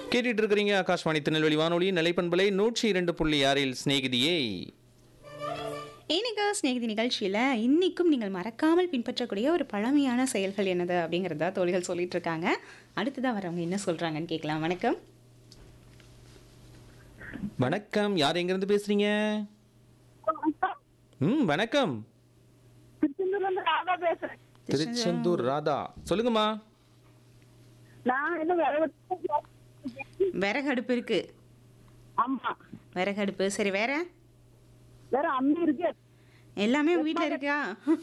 கேட்டுட்டு இருக்கிறீங்க ஆகாஷ்வாணி திருநெல்வேலி வானொலி நிலைப்பண்பலை நூற்றி இரண்டு புள்ளி ஆறில் சிநேகிதியை இன்னைக்கு ஸ்நேகிதி நிகழ்ச்சியில் இன்னைக்கும் நீங்கள் மறக்காமல் பின்பற்றக்கூடிய ஒரு பழமையான செயல்கள் என்னது அப்படிங்கிறத தோழிகள் சொல்லிட்டு இருக்காங்க அடுத்ததாக வரவங்க என்ன சொல்றாங்கன்னு கேட்கலாம் வணக்கம் வணக்கம் யார் எங்கேருந்து பேசுறீங்க ம் வணக்கம் திருச்செந்தூர்ல இருந்து ராதா பேசுறேன் திருச்செந்தூர் ராதா சொல்லுங்கம்மா நான் இன்னும் வேலை விட்டு- விறகு அடுப்பு இருக்கு ஆமா விறகு அடுப்பு சரி வேற வேற அம்மி இருக்கு எல்லாமே உங்க வீட்டில் இருக்கா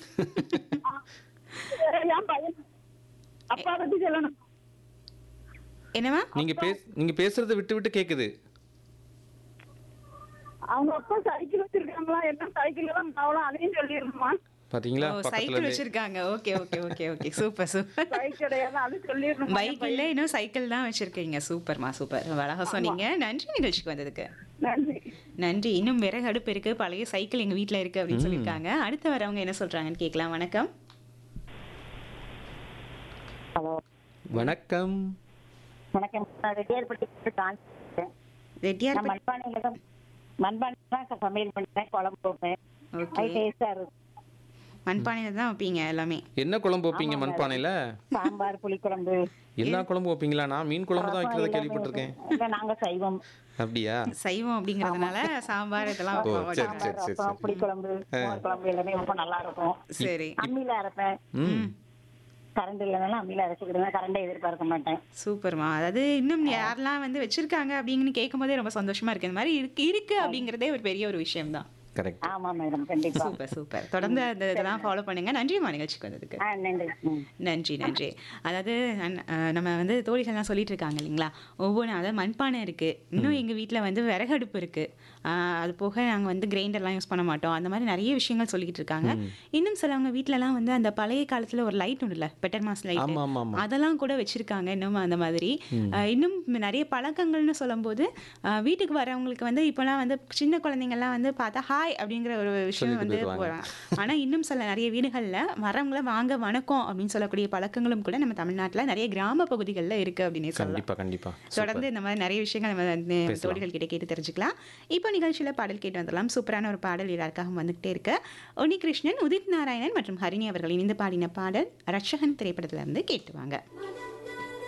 வேற என் பையன் அப்பா பத்தி சொல்லணும் என்னவா நீங்க பேச நீங்க பேசுறத விட்டு விட்டு கேக்குது அவங்க அப்பா சைக்கிள் வச்சிருக்காங்களா என்ன சைக்கிள் தான் மாவளம் அதையும் சொல்லிருக்குமா பாத்தீங்களா ஓ பக்கத்துல சைக்கிள் இருந்தே. வச்சிருக்காங்க okay okay okay okay super super bike கிடையாது அது சொல்லிடணும் பைக் இல்லை இன்னும் சைக்கிள் தான் வச்சிருக்கீங்க சூப்பர்மா சூப்பர் அழகா சொன்னீங்க நன்றி நிகழ்ச்சிக்கு வந்ததுக்கு நன்றி நன்றி இன்னும் விறகு அடுப்பு இருக்கு பழைய சைக்கிள் எங்க வீட்ல இருக்கு அப்படின்னு சொல்லியிருக்காங்க அடுத்து வரவங்க என்ன சொல்றாங்கன்னு கேட்கலாம் வணக்கம் ஹலோ வணக்கம் வணக்கம் நான் ரெட்டியார்பட்டி ரெட்டியார் நான் மண்பானையில தான் மண்பானையில தான் சமையல் பண்ணுறேன் குழம்பு வைப்பேன் ஓகே அது டேஸ்டா இருக்கும் மண்பானையில தான் வைப்பீங்க எல்லாமே என்ன குழம்பு வைப்பீங்க மண்பானையில சாம்பார் புளிக்குழம்பு எல்லா குழம்பு வைப்பீங்களா நான் மீன் குழம்பு தான் வைக்கிறத எல்லாமே கேள்விப்பட்டிருக்கேன் இல்ல நாங்க சைவம் அப்படியா சைவம் அப்படிங்கறதுனால சாம்பார் இதெல்லாம் ஓ, வைப்போம். சரி, சரி, சரி, ரசம் புளிக்குழம்பு மோர் குழம்பு எல்லாமே ரொம்ப நல்லா இருக்கும் சரி அம்மியில அரைப்பேன் ம் கரண்ட் இல்லைனாலும் அம்மியில அரைச்சிக்கிடுவேன் கரண்டை எதிர்பார்க்க மாட்டேன் சூப்பர்மா அதாவது இன்னும் யாரெல்லாம் வந்து வச்சிருக்காங்க அப்படின்னு கேட்கும்போதே ரொம்ப சந்தோஷமா இருக்கு இந்த மாதிரி இருக்கு இருக்கு அப்படிங்கறதே ஒரு பெரிய ஒரு விஷயம் தான் கரெக்ட் ஆமா மேடம் கண்டிப்பா சூப்பர் சூப்பர் தொடர்ந்து அந்த இதெல்லாம் ஃபாலோ பண்ணுங்க நன்றிமா நிகழ்ச்சிக்கு வந்ததுக்கு ஆ நன்றி ம். நன்றி நன்றி அதாவது அண்ண- அஹ் நம்ம வந்து தோழிகள்லாம் சொல்லிட்டு இருக்காங்க இல்லைங்களா ஒவ்வொன்றும் அதாவது மண்பானை இருக்கு இன்னும் எங்க வீட்ல வந்து விறகடுப்பு இருக்கு ஆஹ் அது போக நாங்க வந்து கிரைண்டர்லாம் யூஸ் பண்ண மாட்டோம் அந்த மாதிரி நிறைய விஷயங்கள் சொல்லிட்டு இருக்காங்க இன்னும் சிலவங்க வீட்லலாம் வந்து அந்த பழைய காலத்துல ஒரு லைட் ஒன்று இல்லை பெட்டர் மாஸ் லைட் ஆமா ஆமா ஆமா அதெல்லாம் கூட வச்சிருக்காங்க இன்னும் அந்த மாதிரி அஹ் இன்னும் நிறைய பழக்கங்கள்னு சொல்லும்போது அஹ் வீட்டுக்கு வரவங்களுக்கு வந்து இப்போலாம் வந்து சின்ன குழந்தைங்கள்லாம் வந்து பார்த்தா ஹாய் அப்படிங்கிற ஒரு விஷயம் சொல்லிட்டு வந்து போயிடுவாங்க. போகிறாங்க ஆனால் இன்னும் சில நிறைய வீடுகளில் வரவங்கள வாங்க வணக்கம் அப்படின்னு சொல்லக்கூடிய பழக்கங்களும் கூட நம்ம தமிழ்நாட்டில் நிறைய கிராம பகுதிகளில் இருக்கு அப்படின்னு சொல்லலாம் கண்டிப்பா கண்டிப்பா தொடர்ந்து இந்த மாதிரி நிறைய விஷயங்கள் நம்ம வந்து பேசலாம். தோழிகள் கிட்ட கேட்டு தெரிஞ்சுக்கலாம் இப்போ நிகழ்ச்சியில் பாடல் கேட்டு வந்துடலாம் சூப்பரான ஒரு பாடல் எல்லாருக்காகவும் வந்துகிட்டே இருக்கு உன்னிகிருஷ்ணன் உதித் நாராயணன் மற்றும் ஹரிணி அவர்கள் இணைந்து பாடின பாடல் ரட்சகன் திரைப்படத்துல இருந்து கேட்டு வாங்க